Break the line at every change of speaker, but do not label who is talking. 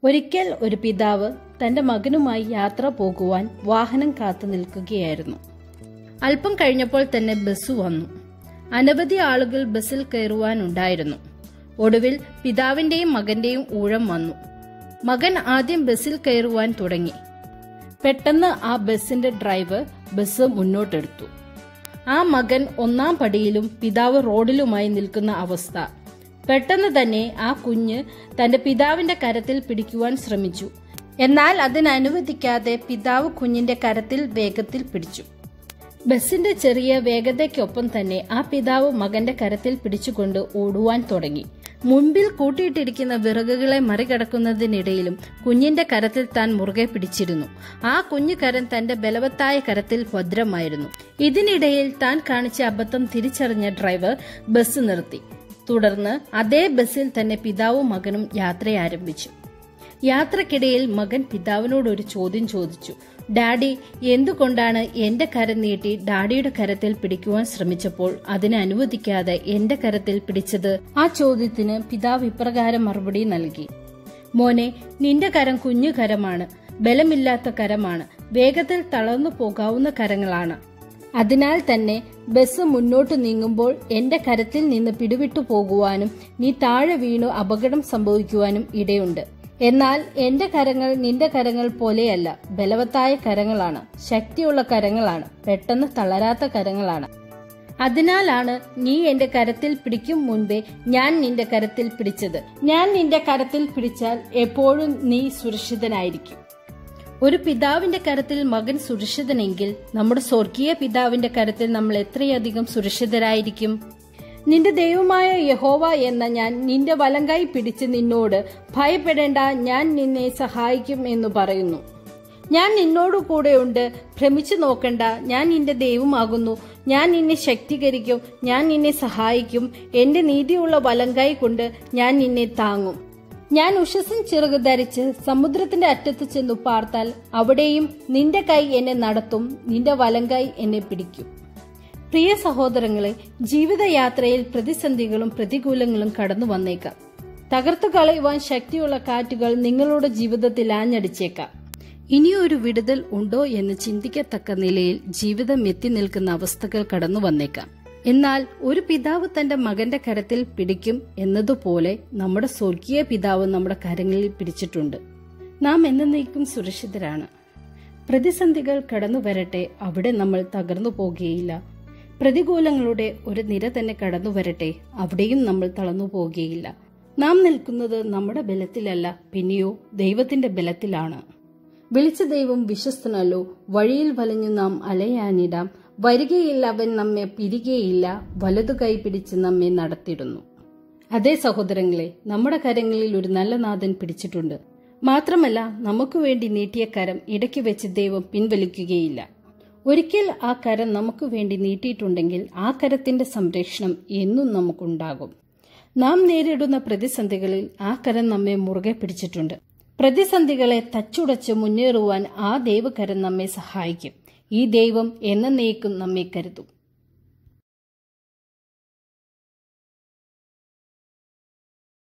ഒരിക്കൽ ഒരു പിതാവ് തന്റെ മകനുമായി യാത്ര പോകുവാൻ വാഹനം കാത്തു നിൽക്കുകയായിരുന്നു അല്പം കഴിഞ്ഞപ്പോൾ തന്നെ ബസ് വന്നു അനവധി ആളുകൾ ബസ്സിൽ കയറുവാനുണ്ടായിരുന്നു ഒടുവിൽ പിതാവിന്റെയും മകന്റെയും ഊഴം വന്നു മകൻ ആദ്യം ബസ്സിൽ കയറുവാൻ തുടങ്ങി പെട്ടെന്ന് ആ ബസ്സിന്റെ ഡ്രൈവർ ബസ് മുന്നോട്ടെടുത്തു ആ മകൻ ഒന്നാം പടിയിലും പിതാവ് റോഡിലുമായി നിൽക്കുന്ന അവസ്ഥ പെട്ടെന്ന് തന്നെ ആ കുഞ്ഞ് തന്റെ പിതാവിന്റെ കരത്തിൽ പിടിക്കുവാൻ ശ്രമിച്ചു എന്നാൽ അതിനനുവദിക്കാതെ പിതാവ് കുഞ്ഞിന്റെ കരത്തിൽ വേഗത്തിൽ പിടിച്ചു ബസിന്റെ ചെറിയ വേഗതയ്ക്കൊപ്പം തന്നെ ആ പിതാവ് മകന്റെ കരത്തിൽ പിടിച്ചുകൊണ്ട് ഓടുവാൻ തുടങ്ങി മുൻപിൽ കൂട്ടിയിട്ടിരിക്കുന്ന വിറകുകളെ മറികടക്കുന്നതിനിടയിലും കുഞ്ഞിന്റെ കരത്തിൽ താൻ മുറുകെ പിടിച്ചിരുന്നു ആ കുഞ്ഞു കരം തന്റെ ബലവത്തായ കരത്തിൽ ഭദ്രമായിരുന്നു ഇതിനിടയിൽ താൻ കാണിച്ച അബദ്ധം തിരിച്ചറിഞ്ഞ ഡ്രൈവർ ബസ് നിർത്തി തുടർന്ന് അതേ ബസ്സിൽ തന്നെ പിതാവും മകനും യാത്ര ആരംഭിച്ചു യാത്രക്കിടയിൽ മകൻ പിതാവിനോട് ഒരു ചോദ്യം ചോദിച്ചു ഡാഡി എന്തുകൊണ്ടാണ് എന്റെ കരം നീട്ടി ഡാഡിയുടെ കരത്തിൽ പിടിക്കുവാൻ ശ്രമിച്ചപ്പോൾ അതിനെ അനുവദിക്കാതെ എന്റെ കരത്തിൽ പിടിച്ചത് ആ ചോദ്യത്തിന് പിതാവ് ഇപ്രകാരം മറുപടി നൽകി മോനെ നിന്റെ കരം കുഞ്ഞു കരമാണ് ബലമില്ലാത്ത കരമാണ് വേഗത്തിൽ തളർന്നു പോകാവുന്ന കരങ്ങളാണ് അതിനാൽ തന്നെ ബസ് മുന്നോട്ട് നീങ്ങുമ്പോൾ എന്റെ കരത്തിൽ നിന്ന് പിടിവിട്ടു പോകുവാനും നീ താഴെ വീണു അപകടം സംഭവിക്കുവാനും ഇടയുണ്ട് എന്നാൽ എന്റെ കരങ്ങൾ നിന്റെ കരങ്ങൾ പോലെയല്ല ബലവത്തായ കരങ്ങളാണ് ശക്തിയുള്ള കരങ്ങളാണ് പെട്ടെന്ന് തളരാത്ത കരങ്ങളാണ് അതിനാലാണ് നീ എന്റെ കരത്തിൽ പിടിക്കും മുൻപേ ഞാൻ നിന്റെ കരത്തിൽ പിടിച്ചത് ഞാൻ നിന്റെ കരത്തിൽ പിടിച്ചാൽ എപ്പോഴും നീ സുരക്ഷിതനായിരിക്കും ഒരു പിതാവിന്റെ കരത്തിൽ മകൻ സുരക്ഷിതനെങ്കിൽ നമ്മുടെ സ്വർഗീയ പിതാവിന്റെ കരത്തിൽ നമ്മൾ എത്രയധികം സുരക്ഷിതരായിരിക്കും നിന്റെ ദൈവമായ യഹോവ എന്ന ഞാൻ നിന്റെ വലങ്കൈ പിടിച്ച് നിന്നോട് ഭയപ്പെടേണ്ട ഞാൻ നിന്നെ സഹായിക്കും എന്ന് പറയുന്നു ഞാൻ നിന്നോടു കൂടെയുണ്ട് ഭ്രമിച്ചു നോക്കണ്ട ഞാൻ നിന്റെ ദൈവമാകുന്നു ഞാൻ നിന്നെ ശക്തീകരിക്കും ഞാൻ നിന്നെ സഹായിക്കും എന്റെ നീതിയുള്ള വലങ്കൈ കൊണ്ട് ഞാൻ നിന്നെ താങ്ങും ഞാൻ ഉഷസിൻ ചിറക് ധരിച്ച് സമുദ്രത്തിന്റെ അറ്റത്ത് ചെന്നു പാർത്താൽ അവിടെയും നിന്റെ കൈ എന്നെ നടത്തും നിന്റെ വലങ്കൈ എന്നെ പിടിക്കും പ്രിയ സഹോദരങ്ങളെ ജീവിതയാത്രയിൽ പ്രതിസന്ധികളും പ്രതികൂലങ്ങളും കടന്നു വന്നേക്കാം തകർത്തു കളയുവാൻ ശക്തിയുള്ള കാറ്റുകൾ നിങ്ങളുടെ ജീവിതത്തിൽ ആഞ്ഞടിച്ചേക്കാം ഇനിയൊരു വിടുതൽ ഉണ്ടോ എന്ന് ചിന്തിക്കത്തക്ക നിലയിൽ ജീവിതം എത്തി നിൽക്കുന്ന അവസ്ഥകൾ കടന്നു വന്നേക്കാം എന്നാൽ ഒരു പിതാവ് തന്റെ മകന്റെ കരത്തിൽ പിടിക്കും എന്നതുപോലെ നമ്മുടെ സ്വർഗീയ പിതാവ് നമ്മുടെ കരങ്ങളിൽ പിടിച്ചിട്ടുണ്ട് നാം എന്നേക്കും സുരക്ഷിതരാണ് പ്രതിസന്ധികൾ കടന്നു വരട്ടെ അവിടെ നമ്മൾ തകർന്നു പോകുകയില്ല പ്രതികൂലങ്ങളുടെ ഒരു നിര തന്നെ കടന്നു വരട്ടെ അവിടെയും നമ്മൾ തളർന്നു പോകുകയില്ല നാം നിൽക്കുന്നത് നമ്മുടെ ബലത്തിലല്ല പിന്നെയോ ദൈവത്തിന്റെ ബലത്തിലാണ് വിളിച്ച ദൈവം വിശ്വസ്തനല്ലോ വഴിയിൽ വലഞ്ഞു നാം അലയാനിടാം വരികയില്ല അവൻ നമ്മെ പിരികയില്ല വലതു കൈ പിടിച്ച് നമ്മെ നടത്തിയിടുന്നു അതേ സഹോദരങ്ങളെ നമ്മുടെ കരങ്ങളിൽ ഒരു നല്ല നാഥൻ പിടിച്ചിട്ടുണ്ട് മാത്രമല്ല നമുക്ക് വേണ്ടി നീട്ടിയ കരം ഇടയ്ക്ക് വെച്ച് ദൈവം പിൻവലിക്കുകയില്ല ഒരിക്കൽ ആ കരം നമുക്ക് വേണ്ടി നീട്ടിയിട്ടുണ്ടെങ്കിൽ ആ കരത്തിന്റെ സംരക്ഷണം എന്നും നമുക്കുണ്ടാകും നാം നേരിടുന്ന പ്രതിസന്ധികളിൽ ആ കരം നമ്മെ മുറുകെ പിടിച്ചിട്ടുണ്ട് പ്രതിസന്ധികളെ തച്ചുടച്ച് മുന്നേറുവാൻ ആ ദൈവകരം നമ്മെ സഹായിക്കും ഈ ദൈവം എന്നേക്കും നമ്മെ കരുതും